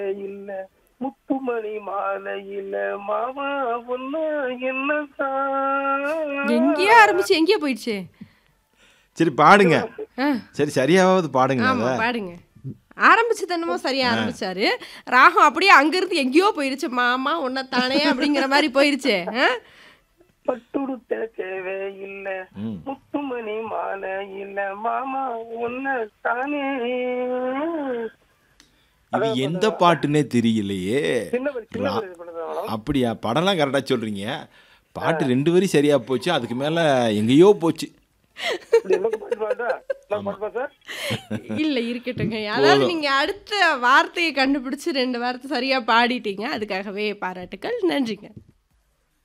இல்ல முத்துமணி மாலையில மாமா ஒண்ணு என்ன எங்கேயோ ஆரம்பிச்சு எங்கேயோ போயிடுச்சு சரி பாடுங்க ஆ, சரி சரியாவது பாடுங்க ஆமா அதை பாடுங்க ஆரம்பிச்சு தன்னமோ சரியா ஆரம்பிச்சாரு ராகம் அப்படியே அங்கிருந்து எங்கேயோ போயிருச்சு மாமா உன்னைத்தானே அப்படிங்கிற மாதிரி போயிருச்சு ஆ? பட்டுடுத்த தேவை இல்ல ம். முத்துமணி மாலை இல்ல மாமா ஒண்ணு தானே இது எந்த பாட்டுன்னே தெரியலையே சின்ன வரி சின்ன வரி பண்ணுறோம் அப்படியா படம்லாம் கரெக்டாக சொல்கிறீங்க பாட்டு ரெண்டு வரி சரியா போச்சு அதுக்கு மேலே எங்கேயோ போச்சு இப்படி என்ன பாட்டு பாட்டா நான் பாட்டுப்பா சார் இல்ல இருக்கட்டுங்க அதாவது நீங்க அடுத்த வார்த்தையை கண்டுபிடிச்சு ரெண்டு வார்த்தை சரியா பாடிட்டீங்க அதுக்காகவே பாராட்டுக்கள் நன்றிங்க